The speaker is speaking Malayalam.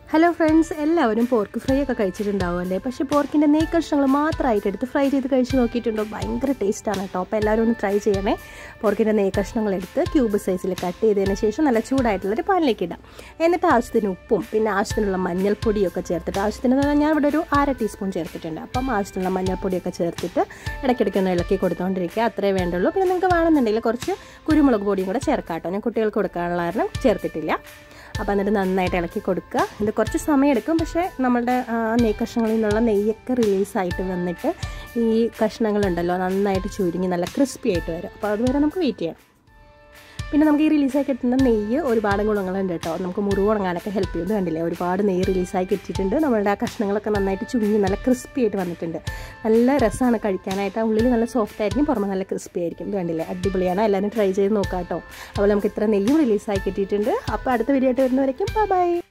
ഹലോ ഫ്രണ്ട്സ് എല്ലാവരും പോർക്ക് ഫ്രൈ ഒക്കെ കഴിച്ചിട്ടുണ്ടാവുമല്ലേ പക്ഷേ പോർക്കിൻ്റെ നെയ് കഷ്ണങ്ങൾ മാത്രമായിട്ട് എടുത്ത് ഫ്രൈ ചെയ്ത് കഴിച്ച് നോക്കിയിട്ടുണ്ടോ ഭയങ്കര ടേസ്റ്റാണ് കേട്ടോ അപ്പോൾ എല്ലാവരും ഒന്ന് ട്രൈ ചെയ്യണേ പോർക്കിൻ്റെ നെയ് കഷ്ണങ്ങൾ എടുത്ത് ക്യൂബ് സൈസിൽ കട്ട് ചെയ്തതിന് ശേഷം നല്ല ചൂടായിട്ടുള്ളൊരു പാനിലേക്ക് ഇടാം എന്നിട്ട് ആവശ്യത്തിന് ഉപ്പും പിന്നെ ആവശ്യത്തിനുള്ള മഞ്ഞൾപ്പൊടിയൊക്കെ ചേർത്തിട്ട് ആവശ്യത്തിന് ഞാൻ ഇവിടെ ഒരു അര ടീസ്പൂൺ ചേർത്തിട്ടുണ്ട് അപ്പം ആവശ്യത്തിനുള്ള മഞ്ഞൾപ്പൊടിയൊക്കെ ചേർത്തിട്ട് ഇടയ്ക്കിടയ്ക്ക് ഒന്ന് ഇളക്കി കൊടുത്തുകൊണ്ടിരിക്കുക അത്രേ വേണ്ടുള്ളൂ പിന്നെ നിങ്ങൾക്ക് വേണമെന്നുണ്ടെങ്കിൽ കുറച്ച് കുരുമുളക് പൊടിയും കൂടെ ചേർക്കാം കേട്ടോ ഞാൻ കുട്ടികൾക്ക് കൊടുക്കാനുള്ള കാരണം ചേർത്തിട്ടില്ല അപ്പോൾ എന്നിട്ട് നന്നായിട്ട് ഇളക്കി കൊടുക്കുക ഇത് കുറച്ച് സമയം എടുക്കും പക്ഷേ നമ്മളുടെ നെയ് കഷ്ണങ്ങളിൽ നിന്നുള്ള നെയ്യൊക്കെ റിലീസായിട്ട് വന്നിട്ട് ഈ കഷ്ണങ്ങളുണ്ടല്ലോ നന്നായിട്ട് ചുരുങ്ങി നല്ല ക്രിസ്പി ആയിട്ട് വരും അപ്പോൾ അതുവരെ നമുക്ക് വെയിറ്റ് ചെയ്യാം പിന്നെ നമുക്ക് ഈ റിലീസായി കിട്ടുന്ന നെയ്യ് ഒരുപാട് ഗുണങ്ങളുണ്ട് കേട്ടോ നമുക്ക് മുറിവ് ഉണങ്ങാനൊക്കെ ഹെൽപ്പ് ചെയ്യുന്നത് കണ്ടില്ലേ ഒരുപാട് നെയ്യ് റിലീസായി കിട്ടിയിട്ടുണ്ട് നമ്മളുടെ ആ കഷ്ണങ്ങളൊക്കെ നന്നായിട്ട് ചുങ്ങി നല്ല ക്രിസ്പി ആയിട്ട് വന്നിട്ടുണ്ട് നല്ല രസമാണ് കഴിക്കാനായിട്ട് ആ ഉള്ളിൽ നല്ല സോഫ്റ്റ് ആയിരിക്കും പുറമെ നല്ല ക്രിസ്പി ആയിരിക്കും ഇത് കണ്ടില്ലേ അടിപൊളിയാണ് എല്ലാവരും ട്രൈ ചെയ്ത് നോക്കാം കേട്ടോ അപ്പോൾ നമുക്ക് ഇത്ര നെയ്യും റിലീസായി കിട്ടിയിട്ടുണ്ട് അപ്പോൾ അടുത്ത വീഡിയോ ആയിട്ട് വരുന്നവരേക്കും ബൈ